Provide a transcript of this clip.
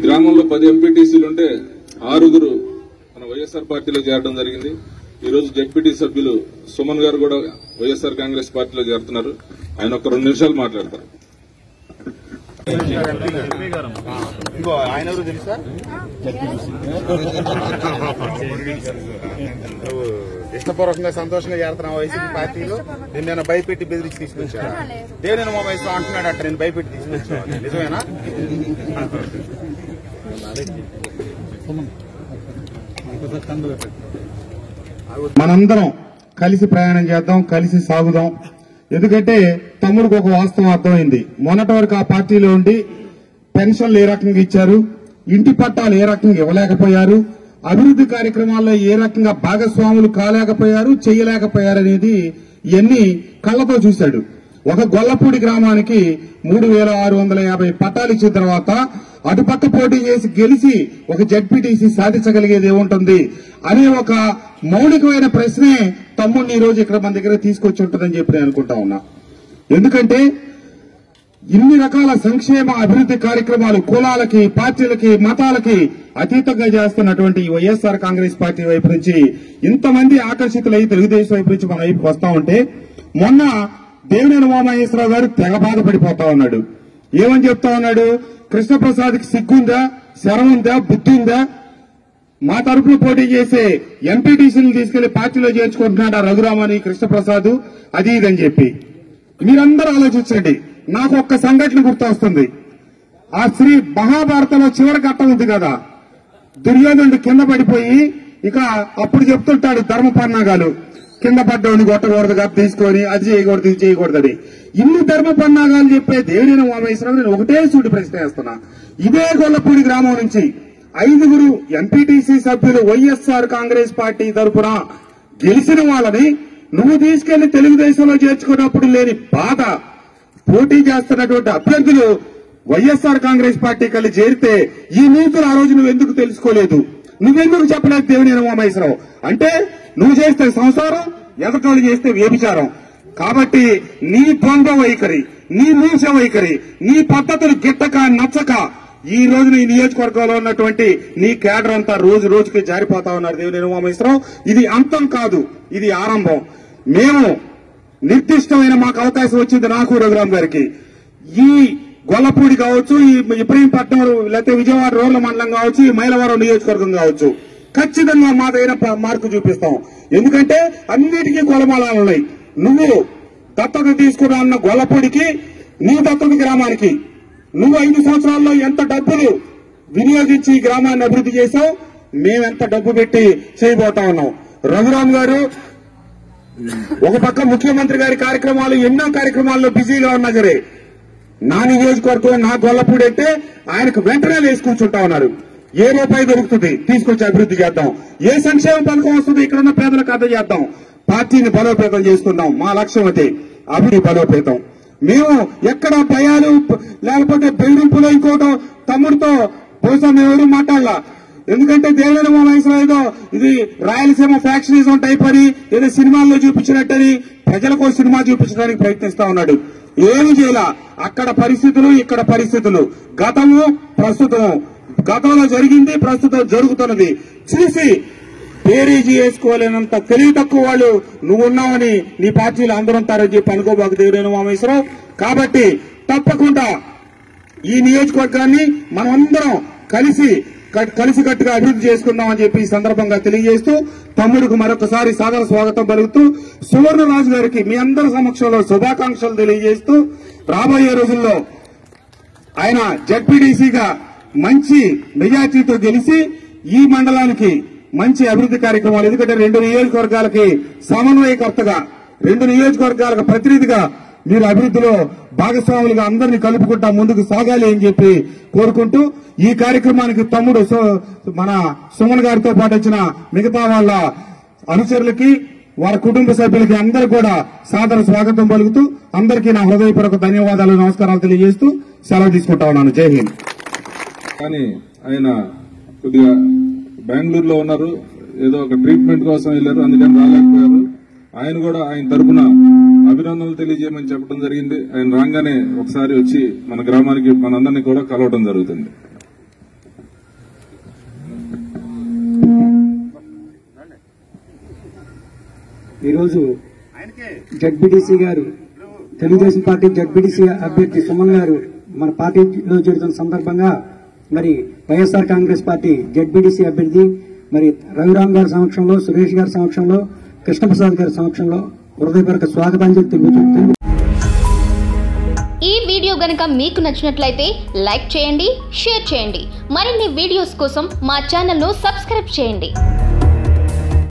గ్రామంలో పది ఎంపీటీసీలు ఉంటే ఆరుగురు మన వైఎస్ఆర్ పార్టీలో చేరడం జరిగింది ఈ రోజు జడ్పీటీ సభ్యులు సుమన్ గారు కూడా వైఎస్ఆర్ కాంగ్రెస్ పార్టీలో చేరుతున్నారు ఆయన ఒక రెండు నిమిషాలు మాట్లాడతారు ఇంకో ఆయన ఎవరు తెలుసా నువ్వు ఇష్టపూర్వకంగా సంతోషంగా చేరుతున్నావు వైసీపీ పార్టీలో నేను నేను భయపెట్టి బెదిరించి తీసుకొచ్చాను దేని మా వయసు అంటున్నాడు అట్ట నేను భయపెట్టి తీసుకొచ్చాను నిజమేనా మనందరం కలిసి ప్రయాణం చేద్దాం కలిసి సాగుదాం ఎందుకంటే తమ్ముడికి ఒక వాస్తవం అర్థమైంది మొన్నటి వరకు ఆ పార్టీలో ఉండి పెన్షన్లు ఏ రకంగా ఇచ్చారు ఇంటి పట్టాలు ఏ రకంగా ఇవ్వలేకపోయారు అభివృద్ధి కార్యక్రమాల్లో ఏ రకంగా భాగస్వాములు కాలేకపోయారు చేయలేకపోయారు అనేది ఇవన్నీ కళ్ళతో చూశాడు ఒక గొల్లపూడి గ్రామానికి మూడు వేల ఆరు వందల యాభై పట్టాలు ఇచ్చిన తర్వాత అటుపక్క పోటీ చేసి గెలిచి ఒక జడ్పీటీసీ సాధించగలిగేది ఏముంటుంది అనే ఒక మౌలికమైన ప్రశ్నే తమ్ముడిని ఈ రోజు ఇక్కడ మన దగ్గర తీసుకొచ్చి ఉంటుందని చెప్పి నేను అనుకుంటా ఉన్నా ఎందుకంటే ఇన్ని రకాల సంక్షేమ అభివృద్ధి కార్యక్రమాలు కులాలకి పార్టీలకి మతాలకి అతీతంగా చేస్తున్నటువంటి ఈ వైఎస్ఆర్ కాంగ్రెస్ పార్టీ వైపు నుంచి ఇంతమంది ఆకర్షితులై తెలుగుదేశం వైపు నుంచి మన వైపుకి వస్తా ఉంటే మొన్న దేవినేని ఉమామహేశ్వరరావు గారు తెగ బాధపడిపోతా ఉన్నాడు ఏమని చెప్తా ఉన్నాడు కృష్ణప్రసాద్కి సిగ్గుందా శరం ఉందా బుద్ధి ఉందా మా తరపున పోటీ చేసే ఎంపీటీసీని తీసుకెళ్లి పార్టీలో చేర్చుకుంటున్నాడు ఆ రఘురామని కృష్ణప్రసాద్ అది ఇదని చెప్పి మీరందరూ ఆలోచించండి నాకు ఒక్క సంఘటన గుర్తొస్తుంది ఆ శ్రీ మహాభారతంలో చివరి ఘట్టం ఉంది కదా దుర్యోధనుడు కింద పడిపోయి ఇక అప్పుడు చెప్తుంటాడు ధర్మ పన్నాగాలు కింద పడ్డోని కొట్టకూడదు కదా తీసుకొని అది చేయకూడదు ఇది చేయకూడదని ఇన్ని ధర్మ పన్నాగాలు చెప్పే దేవుడిని ఉమామేశ్వరం నేను ఒకటే సూటి ప్రశ్న వేస్తున్నా ఇదే గొల్లపూడి గ్రామం నుంచి ఐదుగురు ఎంపీటీసీ సభ్యులు వైఎస్ఆర్ కాంగ్రెస్ పార్టీ తరపున గెలిచిన వాళ్ళని నువ్వు తీసుకెళ్లి తెలుగుదేశంలో చేర్చుకున్నప్పుడు లేని బాధ పోటీ చేస్తున్నటువంటి అభ్యర్థులు వైఎస్ఆర్ కాంగ్రెస్ పార్టీ కలిసి చేరితే ఈ నీతులు ఆ రోజు నువ్వు ఎందుకు తెలుసుకోలేదు నువ్వెందుకు చెప్పలేదు దేవుని ఉమామేశ్వరరావు అంటే నువ్వు చేస్తే సంసారం ఎదటోళ్ళు చేస్తే వ్యభిచారం కాబట్టి నీ ద్వంద్వ వైఖరి నీ మూస వైఖరి నీ పద్ధతులు గిట్టక నచ్చక ఈ రోజున ఈ నియోజకవర్గంలో ఉన్నటువంటి నీ కేడర్ అంతా రోజు రోజుకి జారిపోతా ఉన్నారు దేవుని ఉమామేశ్వరరావు ఇది అంతం కాదు ఇది ఆరంభం మేము నిర్దిష్టమైన మాకు అవకాశం వచ్చింది నాకు రఘురామ్ గారికి ఈ గొల్లపూడి కావచ్చు ఈ ఇబ్రహీంపట్నం లేకపోతే విజయవాడ రోడ్ల మండలం కావచ్చు ఈ మైలవరం నియోజకవర్గం కావచ్చు ఖచ్చితంగా మా దగ్గర ప- మార్కు చూపిస్తాం ఎందుకంటే అన్నిటికీ గొలమాలాలు ఉన్నాయి నువ్వు దత్తత తీసుకున్నా అన్న గొల్లపూడికి నీ దత్తత గ్రామానికి నువ్వు ఐదు సంవత్సరాల్లో ఎంత డబ్బులు వినియోగించి ఈ గ్రామాన్ని అభివృద్ధి చేశావు మేమెంత డబ్బు పెట్టి చేయబోతా ఉన్నాం రఘురామ్ గారు ఒక పక్క ముఖ్యమంత్రి గారి కార్యక్రమాలు ఎన్నో కార్యక్రమాల్లో బిజీగా ఉన్నా సరే నా నియోజకవర్గం నా గొల్లపూడి అయితే ఆయనకు వెంటనే లేచి కూర్చుంటా ఉన్నారు ఏ రూపాయి దొరుకుతుంది తీసుకొచ్చి అభివృద్ధి చేద్దాం ఏ సంక్షేమ పథకం వస్తుంది ఇక్కడ ఉన్న పేదలకు అర్థం చేద్దాం పార్టీని బలోపేతం చేసుకుందాం మా లక్ష్యం అయితే అభివృద్ధి బలోపేతం మేము ఎక్కడ భయాలు లేకపోతే బెదిరింపులు ఇంకోటో తమ్ముడితో బహుశా మేము ఎవరు మాట్లాడాల ఎందుకంటే దేవేంద్ర మహేశ్వర ఏదో ఇది రాయలసీమ ఫ్యాక్షనిజం టైప్ అని ఏదో సినిమాల్లో చూపించినట్టని ప్రజలకు ఓ సినిమా చూపించడానికి ప్రయత్నిస్తా ఉన్నాడు ఏమి చేయాల అక్కడ పరిస్థితులు ఇక్కడ పరిస్థితులు గతము ప్రస్తుతం గతంలో జరిగింది ప్రస్తుతం జరుగుతున్నది చూసి పేరీజీ వేసుకోలేనంత తెలివి తక్కువ వాళ్ళు నువ్వు ఉన్నావని నీ పార్టీలో అందరూ ఉంటారని చెప్పి అనుకోబాకు దేవేంద్ర మహేశ్వరరావు కాబట్టి తప్పకుండా ఈ నియోజకవర్గాన్ని మనమందరం కలిసి కట్- కలిసికట్టుగా అభివృద్ధి చేసుకుందామని చెప్పి ఈ సందర్భంగా తెలియజేస్తూ తమ్ముడికి మరొకసారి సాదర స్వాగతం పలుకుతూ సువర్ణరాజు గారికి మీ అందరి సమక్షంలో శుభాకాంక్షలు తెలియజేస్తూ రాబోయే రోజుల్లో ఆయన జడ్పీడీసీగా మంచి మెజార్టీతో గెలిచి ఈ మండలానికి మంచి అభివృద్ధి కార్యక్రమాలు ఎందుకంటే రెండు నియోజకవర్గాలకి సమన్వయకర్తగా రెండు నియోజకవర్గాలకు ప్రతినిధిగా మీరు అభివృద్ధిలో భాగస్వాములుగా అందరినీ కలుపుకుంటా ముందుకు సాగాలి అని చెప్పి కోరుకుంటూ ఈ కార్యక్రమానికి తమ్ముడు సు- మన సుమన్ గారితో పాటు వచ్చిన మిగతా వాళ్ళ అనుచరులకి వారి కుటుంబ సభ్యులకి అందరూ కూడా సాదర స్వాగతం పలుకుతూ అందరికీ నా హృదయపూర్వక ధన్యవాదాలు నమస్కారాలు తెలియజేస్తూ సెలవు తీసుకుంటా ఉన్నాను జై హింద్ కానీ ఆయన కొద్దిగా బెంగళూరులో ఉన్నారు ఏదో ఒక ట్రీట్మెంట్ కోసం వెళ్ళారు అందుకని రాలేకపోయారు ఆయన కూడా ఆయన తరపున అభినందనలు తెలియజేయమని చెప్పడం జరిగింది ఆయన రాగానే ఒకసారి వచ్చి మన గ్రామానికి మనందరినీ కూడా కలవడం జరుగుతుంది ఈరోజు జడ్బిడిసి గారు తెలుగుదేశం పార్టీ జడ్బిడిసి అభ్యర్థి సుమన్ గారు మన పార్టీలో చేరుతున్న సందర్భంగా మరి వైఎస్ఆర్ కాంగ్రెస్ పార్టీ జడ్బిడిసి అభ్యర్థి మరి రఘురామ్ గారి సమక్షంలో సురేష్ గారి సమక్షంలో కృష్ణప్రసాద్ గారి సమక్షంలో హృదయపూర్వక స్వాగతాంజలి తెలుపుతూ ఈ వీడియో గనుక మీకు నచ్చినట్లయితే లైక్ చేయండి షేర్ చేయండి మరిన్ని వీడియోస్ కోసం మా ఛానల్ను సబ్స్క్రైబ్ చేయండి